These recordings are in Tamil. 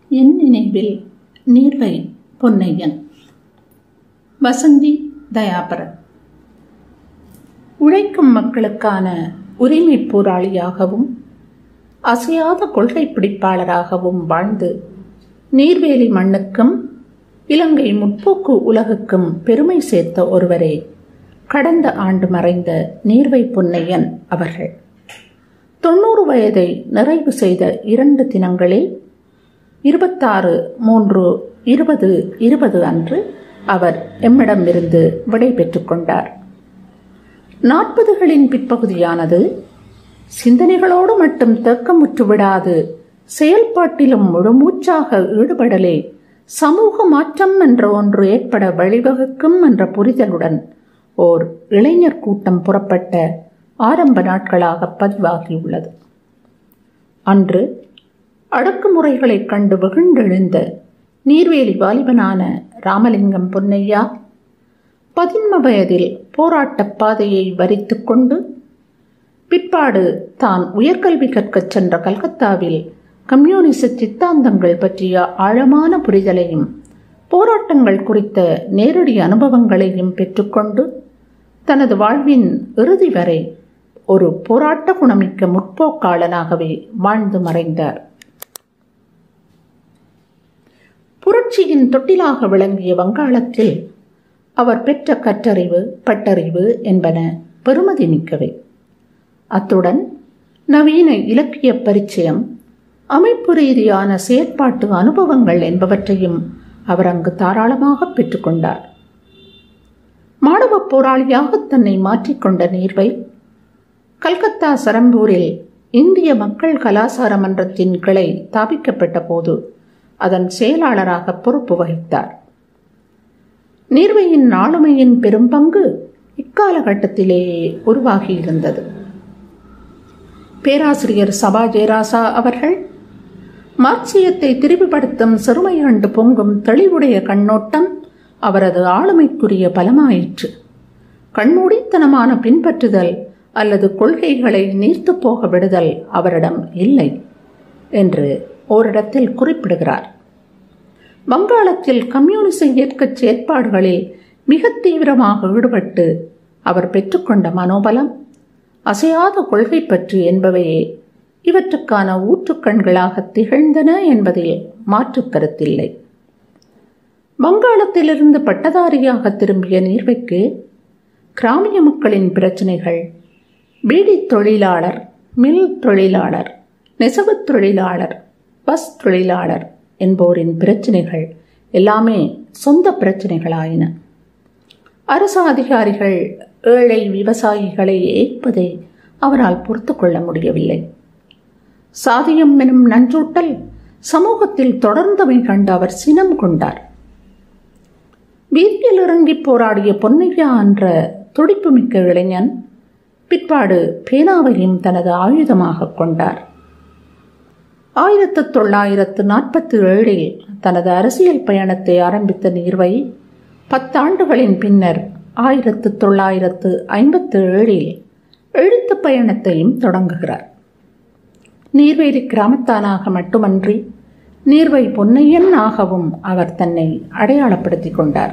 என் நினைவில் நீர்வை பொன்னையன் வசந்தி தயாபரன் உழைக்கும் மக்களுக்கான உரிமை போராளியாகவும் அசையாத கொள்கை பிடிப்பாளராகவும் வாழ்ந்து நீர்வேலி மண்ணுக்கும் இலங்கை முற்போக்கு உலகுக்கும் பெருமை சேர்த்த ஒருவரே கடந்த ஆண்டு மறைந்த நீர்வை பொன்னையன் அவர்கள் தொண்ணூறு வயதை நிறைவு செய்த இரண்டு தினங்களில் இருபத்தாறு மூன்று இருபது இருபது அன்று அவர் எம்மிடமிருந்து விடை பெற்றுக் கொண்டார் நாற்பதுகளின் பிற்பகுதியானது சிந்தனைகளோடு மட்டும் தேக்கமுற்று விடாது செயல்பாட்டிலும் முழுமூச்சாக ஈடுபடலே சமூக மாற்றம் என்ற ஒன்று ஏற்பட வழிவகுக்கும் என்ற புரிதலுடன் ஓர் இளைஞர் கூட்டம் புறப்பட்ட ஆரம்ப நாட்களாக பதிவாகியுள்ளது அன்று அடக்குமுறைகளைக் கண்டு வெகுண்டெழுந்த நீர்வேலி வாலிபனான ராமலிங்கம் பொன்னையா பதின்ம வயதில் போராட்டப் பாதையை வரித்து கொண்டு பிற்பாடு தான் உயர்கல்வி கற்கச் சென்ற கல்கத்தாவில் கம்யூனிச சித்தாந்தங்கள் பற்றிய ஆழமான புரிதலையும் போராட்டங்கள் குறித்த நேரடி அனுபவங்களையும் பெற்றுக்கொண்டு தனது வாழ்வின் இறுதி வரை ஒரு போராட்ட குணமிக்க முற்போக்காளனாகவே வாழ்ந்து மறைந்தார் புரட்சியின் தொட்டிலாக விளங்கிய வங்காளத்தில் அவர் பெற்ற கற்றறிவு பட்டறிவு என்பன பெருமதி மிக்கவை அத்துடன் நவீன இலக்கிய பரிச்சயம் அமைப்பு ரீதியான செயற்பாட்டு அனுபவங்கள் என்பவற்றையும் அவர் அங்கு தாராளமாக பெற்றுக்கொண்டார் மாணவ போராளியாக தன்னை மாற்றிக்கொண்ட நீர்வை கல்கத்தா சரம்பூரில் இந்திய மக்கள் கலாசார மன்றத்தின் கிளை ஸ்தாபிக்கப்பட்ட போது அதன் செயலாளராக பொறுப்பு வகித்தார் நீர்வையின் ஆளுமையின் பெரும்பங்கு இக்காலகட்டத்திலேயே உருவாகியிருந்தது பேராசிரியர் சபா ஜெயராசா அவர்கள் மார்க்சியத்தை திரிவுபடுத்தும் சிறுமையாண்டு பொங்கும் தெளிவுடைய கண்ணோட்டம் அவரது ஆளுமைக்குரிய பலமாயிற்று கண்மூடித்தனமான பின்பற்றுதல் அல்லது கொள்கைகளை நீர்த்து போக விடுதல் அவரிடம் இல்லை என்று ஓரிடத்தில் குறிப்பிடுகிறார் வங்காளத்தில் கம்யூனிச இயக்க செயற்பாடுகளில் மிக தீவிரமாக ஈடுபட்டு அவர் பெற்றுக்கொண்ட மனோபலம் அசையாத கொள்கை பற்று என்பவையே இவற்றுக்கான ஊற்றுக்கண்களாக திகழ்ந்தன என்பதில் மாற்று கருத்தில்லை வங்காளத்திலிருந்து பட்டதாரியாக திரும்பிய நீர்வைக்கு கிராமிய மக்களின் பிரச்சனைகள் பீடி தொழிலாளர் மில் தொழிலாளர் நெசவுத் தொழிலாளர் பஸ் தொழிலாளர் என்போரின் பிரச்சனைகள் எல்லாமே சொந்த பிரச்சனைகளாயின அரசு அதிகாரிகள் ஏழை விவசாயிகளை ஏற்பதை அவரால் பொறுத்து கொள்ள முடியவில்லை சாதியம் எனும் நஞ்சூட்டல் சமூகத்தில் தொடர்ந்தவை கண்டு அவர் சினம் கொண்டார் வீதியில் இறங்கி போராடிய பொன்னையா என்ற துடிப்புமிக்க இளைஞன் பிற்பாடு பேனாவையும் தனது ஆயுதமாக கொண்டார் ஆயிரத்து தொள்ளாயிரத்து நாற்பத்தி ஏழில் தனது அரசியல் பயணத்தை ஆரம்பித்த நீர்வை பத்தாண்டுகளின் பின்னர் ஆயிரத்து தொள்ளாயிரத்து ஐம்பத்து ஏழில் எழுத்து பயணத்தையும் தொடங்குகிறார் நீர்வேலி கிராமத்தானாக மட்டுமன்றி நீர்வை பொன்னையன் ஆகவும் அவர் தன்னை அடையாளப்படுத்திக் கொண்டார்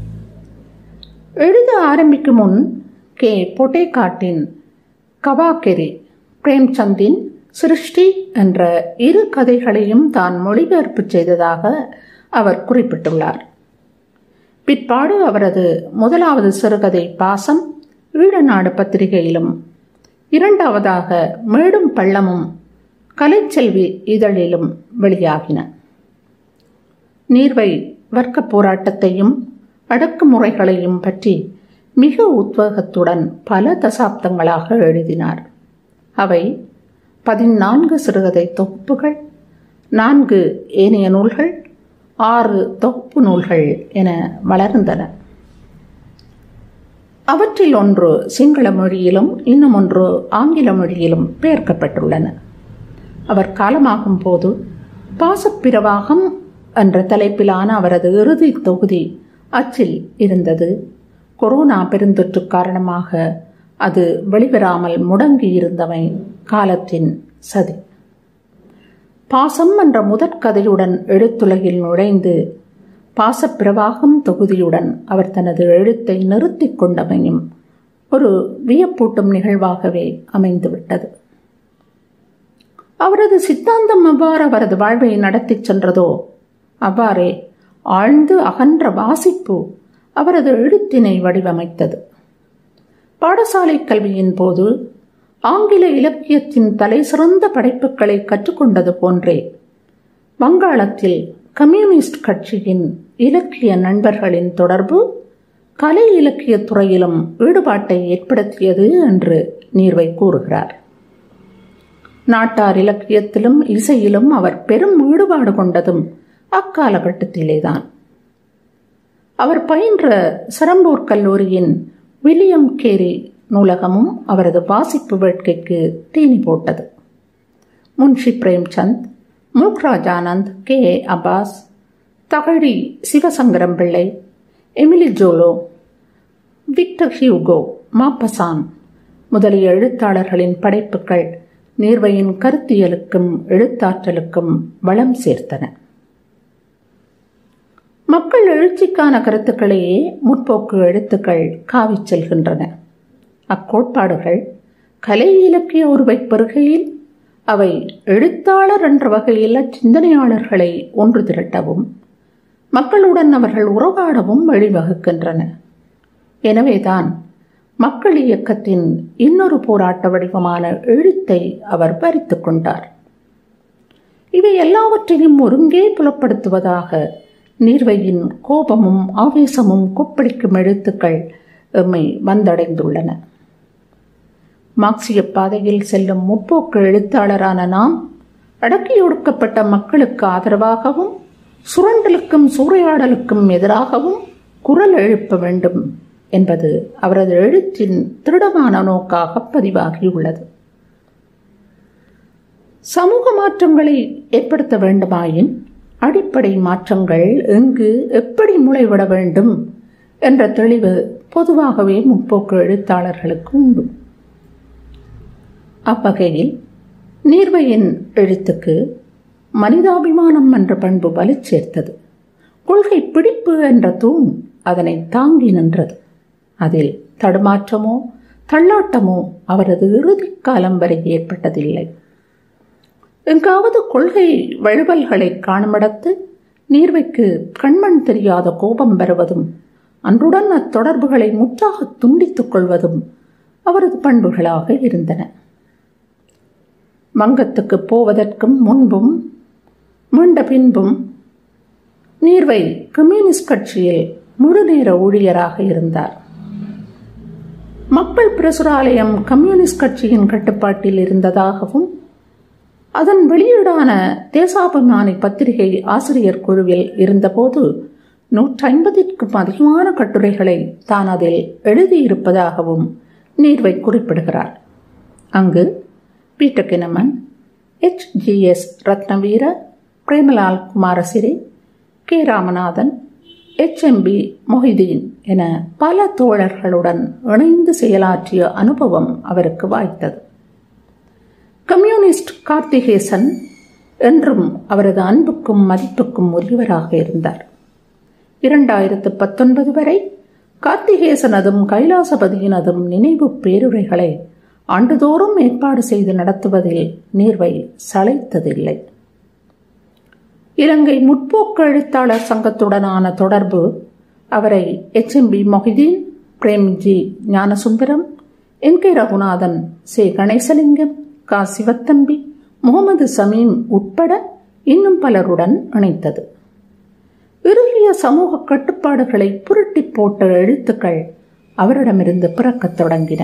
எழுத ஆரம்பிக்கும் முன் கே பொட்டேகாட்டின் கவாக்கெரி பிரேம்சந்தின் சிருஷ்டி என்ற இரு கதைகளையும் தான் மொழிபெயர்ப்பு செய்ததாக அவர் குறிப்பிட்டுள்ளார் பிற்பாடு அவரது முதலாவது சிறுகதை பாசம் ஈழநாடு பத்திரிகையிலும் இரண்டாவதாக மேடும் பள்ளமும் கலைச்செல்வி இதழிலும் வெளியாகின நீர்வை வர்க்க போராட்டத்தையும் அடக்குமுறைகளையும் பற்றி மிக உத்வேகத்துடன் பல தசாப்தங்களாக எழுதினார் அவை பதினான்கு சிறுகதை தொகுப்புகள் நான்கு ஏனைய நூல்கள் ஆறு தொகுப்பு நூல்கள் என வளர்ந்தன அவற்றில் ஒன்று சிங்கள மொழியிலும் இன்னும் ஒன்று ஆங்கில மொழியிலும் பெயர்க்கப்பட்டுள்ளன அவர் காலமாகும் போது பாசப்பிரவாகம் என்ற தலைப்பிலான அவரது இறுதி தொகுதி அச்சில் இருந்தது கொரோனா பெருந்தொற்று காரணமாக அது வெளிவராமல் முடங்கி இருந்தவை காலத்தின் சதி பாசம் என்ற முதற்கதையுடன் எழுத்துலகில் நுழைந்து பாசப்பிரவாகம் தொகுதியுடன் அவர் தனது எழுத்தை நிறுத்திக் கொண்டமையும் ஒரு வியப்பூட்டும் நிகழ்வாகவே அமைந்துவிட்டது அவரது சித்தாந்தம் எவ்வாறு அவரது வாழ்வை நடத்திச் சென்றதோ அவ்வாறே ஆழ்ந்து அகன்ற வாசிப்பு அவரது எழுத்தினை வடிவமைத்தது பாடசாலை கல்வியின் போது ஆங்கில இலக்கியத்தின் தலைசிறந்த படைப்புகளை கற்றுக்கொண்டது போன்றே வங்காளத்தில் கம்யூனிஸ்ட் கட்சியின் இலக்கிய நண்பர்களின் தொடர்பு கலை இலக்கிய துறையிலும் ஈடுபாட்டை ஏற்படுத்தியது என்று நீர்வை கூறுகிறார் நாட்டார் இலக்கியத்திலும் இசையிலும் அவர் பெரும் ஈடுபாடு கொண்டதும் அக்காலகட்டத்திலேதான் அவர் பயின்ற சரம்பூர் கல்லூரியின் வில்லியம் கேரி நூலகமும் அவரது வாசிப்பு வேட்கைக்கு தீனி போட்டது Munshi Premchand Mulk Raj Anand K A Abbas Thakazhi Sivasankara Pillai Emile Zola Victor Hugo Maupassant முதலிய எழுத்தாளர்களின் படைப்புகள் நீர்வையின் கருத்தியலுக்கும் எழுத்தாற்றலுக்கும் வளம் சேர்த்தன மக்கள் எழுச்சிக்கான கருத்துக்களையே முற்போக்கு எழுத்துக்கள் காவிச் செல்கின்றன அக்கோட்பாடுகள் கலை இலக்கிய உருவை பெறுகையில் அவை எழுத்தாளர் என்ற வகையில் சிந்தனையாளர்களை ஒன்று திரட்டவும் மக்களுடன் அவர்கள் உறவாடவும் வழிவகுக்கின்றன எனவேதான் மக்கள் இயக்கத்தின் இன்னொரு போராட்ட வடிவமான எழுத்தை அவர் பறித்து கொண்டார் இவை எல்லாவற்றையும் ஒருங்கே புலப்படுத்துவதாக நீர்வையின் கோபமும் ஆவேசமும் கொப்பளிக்கும் எழுத்துக்கள் எம்மை வந்தடைந்துள்ளன மார்க்சிய பாதையில் செல்லும் முற்போக்கு எழுத்தாளரான நாம் அடக்கி ஒடுக்கப்பட்ட மக்களுக்கு ஆதரவாகவும் சுரண்டலுக்கும் சூறையாடலுக்கும் எதிராகவும் குரல் எழுப்ப வேண்டும் என்பது அவரது எழுத்தின் திருடமான நோக்காக பதிவாகியுள்ளது சமூக மாற்றங்களை ஏற்படுத்த வேண்டுமாயின் அடிப்படை மாற்றங்கள் எங்கு எப்படி முளைவிட வேண்டும் என்ற தெளிவு பொதுவாகவே முற்போக்கு எழுத்தாளர்களுக்கு உண்டு அவ்வகையில் நீர்வையின் எழுத்துக்கு மனிதாபிமானம் என்ற பண்பு வலு சேர்த்தது கொள்கை பிடிப்பு என்ற தூண் அதனை தாங்கி நின்றது அதில் தடுமாற்றமோ தள்ளாட்டமோ அவரது இறுதி காலம் வரை ஏற்பட்டதில்லை எங்காவது கொள்கை வழுவல்களை காணுமிடத்து நீர்வைக்கு கண்மண் தெரியாத கோபம் வருவதும் அன்றுடன் அத்தொடர்புகளை முற்றாக துண்டித்துக் கொள்வதும் அவரது பண்புகளாக இருந்தன வங்கத்துக்கு போவதற்கும் முன்பும் மீண்ட பின்பும் நீர்வை கம்யூனிஸ்ட் கட்சியில் முழுநேர ஊழியராக இருந்தார் மக்கள் பிரசுராலயம் கம்யூனிஸ்ட் கட்சியின் கட்டுப்பாட்டில் இருந்ததாகவும் அதன் வெளியீடான தேசாபிமானி பத்திரிகை ஆசிரியர் குழுவில் இருந்தபோது நூற்றி ஐம்பதிற்கும் அதிகமான கட்டுரைகளை தான் அதில் எழுதியிருப்பதாகவும் நீர்வை குறிப்பிடுகிறார் அங்கு Peter Keuneman H G S Ratnaweera Premalal Kumarasiri K Ramanathan HMP Mohideen என பல தோழர்களுடன் இணைந்து செயலாற்றிய அனுபவம் அவருக்கு வாய்த்தது கம்யூனிஸ்ட் கார்த்திகேசன் என்றும் அவரது அன்புக்கும் மதிப்புக்கும் உரியவராக இருந்தார் இரண்டாயிரத்து பத்தொன்பது வரை கார்த்திகேசனதும் கைலாசபதியினதும் நினைவு பேருரைகளை ஆண்டுதோறும் ஏற்பாடு செய்து நடத்துவதில் நீர்வை சளைத்ததில்லை இலங்கை முற்போக்கு எழுத்தாளர் சங்கத்துடனான தொடர்பு அவரை HMP Mohideen Premji Gnanasundaram N K Raghunathan சே கணேசலிங்கம் கா சிவத்தம்பி முகமது சமீம் உட்பட இன்னும் பலருடன் இணைத்தது இறுகிய சமூக கட்டுப்பாடுகளை புரட்டி போட்ட எழுத்துக்கள் அவரிடமிருந்து பிறக்கத் தொடங்கின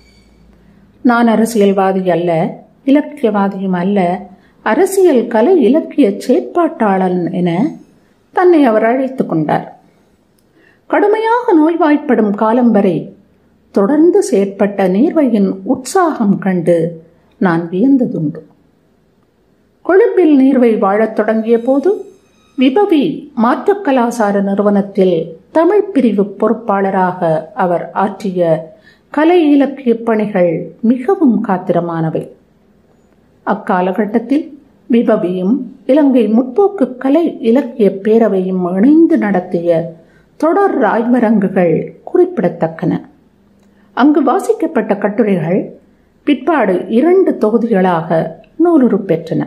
நான் அரசியல்வாதி அல்ல இலக்கியவாதியும் அல்ல அரசியல் கலை இலக்கிய செயற்பாட்டாளன் என தன்னை அவர் அழைத்து கொண்டார் கடுமையாக நோய்வாய்ப்படும் காலம் வரை தொடர்ந்து செயற்பட்ட நீர்வையின் உற்சாகம் கண்டு நான் வியந்ததுண்டு கொழும்பில் நீர்வை வாழத் தொடங்கிய போது விபவி மாற்றுக் கலாசார நிறுவனத்தில் தமிழ் பிரிவு பொறுப்பாளராக அவர் ஆற்றிய கலை இலக்கிய பணிகள் மிகவும் காத்திரமானவை அக்காலகட்டத்தில் விபவியும் இலங்கை முற்போக்கு கலை இலக்கிய பேரவையும் இணைந்து நடத்திய தொடர் ஆய்வரங்குகள் குறிப்பிடத்தக்கன அங்கு வாசிக்கப்பட்ட கட்டுரைகள் பிற்பாடு இரண்டு தொகுதிகளாக நூலுரு பெற்றன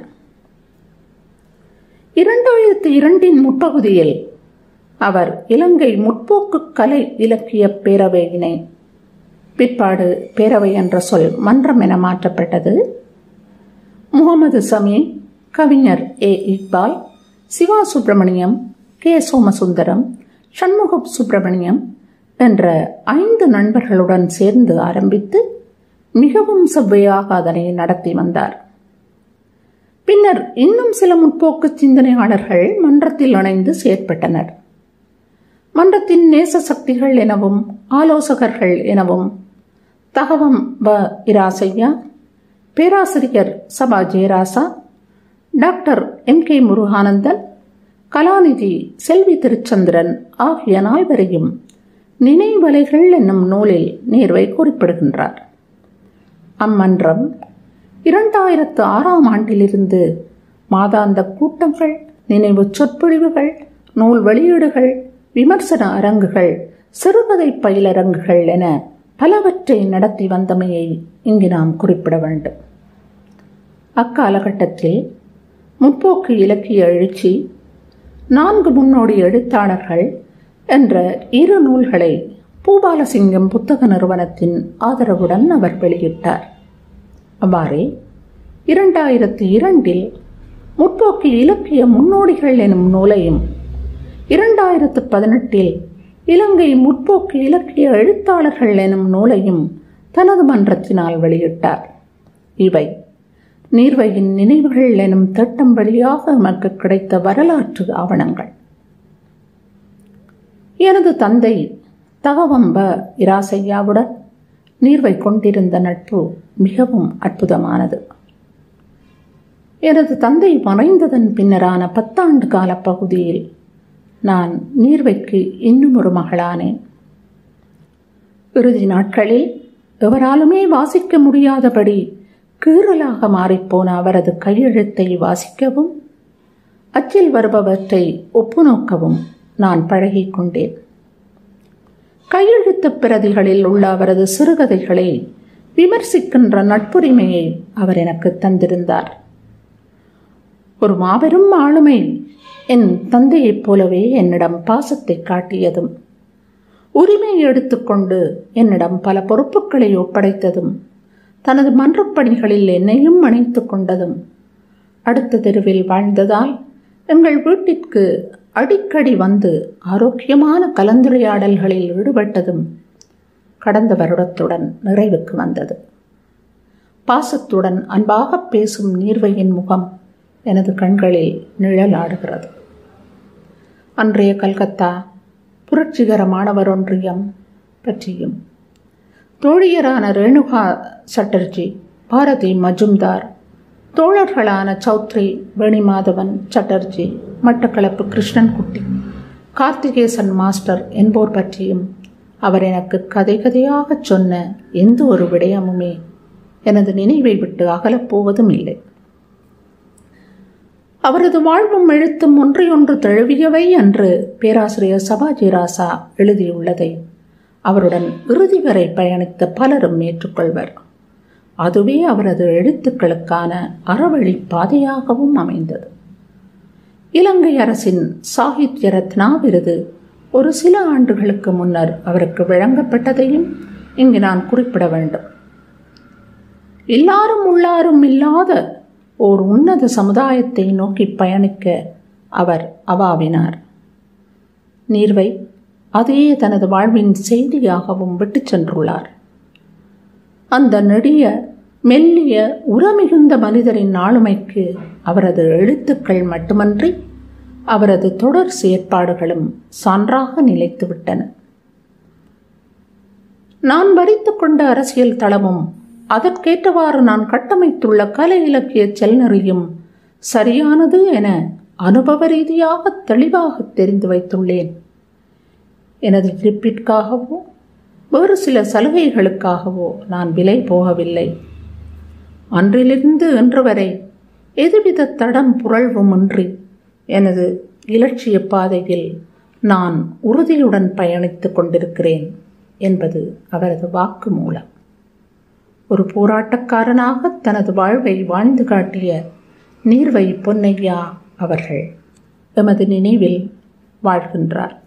இரண்டாயிரத்தி இரண்டின் முற்பகுதியில் அவர் இலங்கை முற்போக்கு கலை இலக்கிய பேரவையினை பிற்பாடு பேரவை என்ற சொல் மன்றம் என மாற்றப்பட்டது முகமது சமீ கவிஞர் ஏ இக்பால் சிவா சுப்பிரமணியம் கே சோமசுந்தரம் சண்முகம் சுப்பிரமணியம் என்ற ஐந்து நண்பர்களுடன் சேர்ந்து ஆரம்பித்து மிகவும் செவ்வையாக அதனை நடத்தி வந்தார் பின்னர் இன்னும் சில முற்போக்கு சிந்தனையாளர்கள் மன்றத்தில் இணைந்து செயற்பட்டனர் மன்றத்தின் நேச சக்திகள் எனவும் ஆலோசகர்கள் எனவும் தகவம் வ இராசையா பேராசிரியர் Saba Jeyarasa doctor M K Muruganandan கலாநிதி செல்வி திருச்சந்திரன் ஆகிய நால்வரையும் நினைவலைகள் என்னும் நூலில் நேர்வை குறிப்பிடுகின்றார் அம்மன்றம் இரண்டாயிரத்து ஆறாம் ஆண்டிலிருந்து மாதாந்த கூட்டங்கள் நினைவு சொற்பொழிவுகள் நூல் வெளியீடுகள் விமர்சன அரங்குகள் சிறுகதை பயிலரங்குகள் என பலவற்றை நடத்தி வந்தமையை இங்கு நாம் குறிப்பிட வேண்டும் அக்காலகட்டத்தில் முற்போக்கு இலக்கிய எழுச்சி நான்கு முன்னோடி எழுத்தாளர்கள் என்ற இரு நூல்களை பூபாலசிங்கம் புத்தக நிறுவனத்தின் ஆதரவுடன் அவர் வெளியிட்டார் அவ்வாறே இரண்டாயிரத்தி இரண்டில் முற்போக்கு இலக்கிய முன்னோடிகள் எனும் நூலையும் இரண்டாயிரத்து பதினெட்டில் இலங்கை முற்போக்கு இலக்கிய எழுத்தாளர்கள் எனும் நூலையும் தனது மன்றத்தினால் வெளியிட்டார் இவை நீர்வையின் நினைவுகள் எனும் திட்டம் வழியாக நமக்கு கிடைத்த வரலாற்று ஆவணங்கள் எனது தந்தை தகவம்ப இராசையாவுடன் நீர்வை கொண்டிருந்த நட்பு மிகவும் அற்புதமானது எனது தந்தை மறைந்ததன் பின்னரான பத்தாண்டு கால பகுதியில் நான் நீர்வைக்கு இன்னும் ஒரு மகளானேன் இறுதி நாட்களில் எவராலுமே வாசிக்க முடியாதபடி கீறலாக மாறிப்போன அவரது கையெழுத்தை வாசிக்கவும் அச்சில் வருபவற்றை ஒப்புநோக்கவும் நான் பழகிக் கொண்டேன் கையெழுத்து பிரதிகளில் உள்ள அவரது சிறுகதைகளை விமர்சிக்கின்ற நட்புரிமையை அவர் எனக்கு தந்திருந்தார் ஒரு மாபெரும் ஆளுமை என் தந்தையைப் போலவே என்னிடம் பாசத்தை காட்டியதும் உரிமை எடுத்துக்கொண்டு என்னிடம் பல பொறுப்புகளை ஒப்படைத்ததும் தனது மன்றப்பணிகளில் என்னையும் அணைத்து கொண்டதும் அடுத்த தெருவில் வாழ்ந்ததால் எங்கள் வீட்டிற்கு அடிக்கடி வந்து ஆரோக்கியமான கலந்துரையாடல்களில் ஈடுபட்டதும் கடந்த வருடத்துடன் நிறைவுக்கு வந்தது பாசத்துடன் அன்பாக பேசும் நீர்வையின் முகம் எனது கண்களில் நிழலாடுகிறது அன்றைய கல்கத்தா புரட்சிகர மாணவர் ஒன்றியம் பற்றியும் தோழியரான ரேணுகா சட்டர்ஜி பாரதி மஜும்தார் தோழர்களான சௌத்ரி வேணிமாதவன் சட்டர்ஜி மட்டக்களப்பு கிருஷ்ணன்குட்டி கார்த்திகேசன் மாஸ்டர் என்போர் பற்றியும் அவர் எனக்கு கதை கதையாகச் சொன்ன எந்த ஒரு விடயமுமே எனது நினைவை விட்டு அகலப்போவதும் இல்லை அவரது வாழ்வும் எழுத்தும் ஒன்றையொன்று தழுவியவை என்று பேராசிரியர் சபாஜி ராசா எழுதியுள்ளதை அவருடன் இறுதி வரை பயணித்த பலரும் ஏற்றுக்கொள்வர் அதுவே அவரது எழுத்துக்களுக்கான அறவழி பாதையாகவும் அமைந்தது இலங்கை அரசின் சாகித்ய ரத்னா விருது ஒரு சில ஆண்டுகளுக்கு முன்னர் அவருக்கு வழங்கப்பட்டதையும் இங்கு நான் குறிப்பிட வேண்டும் எல்லாரும் உள்ளாரும் இல்லாத ஓர் உன்னத சமுதாயத்தை நோக்கி பயணிக்க அவர் அவாவினார் நீர்வை அதையே தனது வாழ்வின் செய்தியாகவும் விட்டுச் சென்றுள்ளார் அந்த நெடிய மெல்லிய உரமிகுந்த மனிதரின் ஆளுமைக்கு அவரது எழுத்துக்கள் மட்டுமன்றி அவரது தொடர் செயற்பாடுகளும் சான்றாக நிலைத்துவிட்டன நான் வரித்துக் கொண்ட அரசியல் தளமும் அதற்கேற்றவாறு நான் கட்டமைத்துள்ள கலை இலக்கிய செல்நெறியும் சரியானது என அனுபவ ரீதியாக தெளிவாக தெரிந்து வைத்துள்ளேன் எனது இருப்பிற்காகவோ வேறு சில சலுகைகளுக்காகவோ நான் விலை போகவில்லை அன்றிலிருந்து இன்று வரை எதுவித தடம் புரள்வுமின்றி எனது இலட்சிய பாதையில் நான் உறுதியுடன் பயணித்துக் கொண்டிருக்கிறேன் என்பது அவரது வாக்கு மூலம் ஒரு போராட்டக்காரனாக தனது வாழ்வை வாழ்ந்து காட்டிய நீர்வை பொன்னையா அவர்கள் எமது நினைவில் வாழ்கின்றார்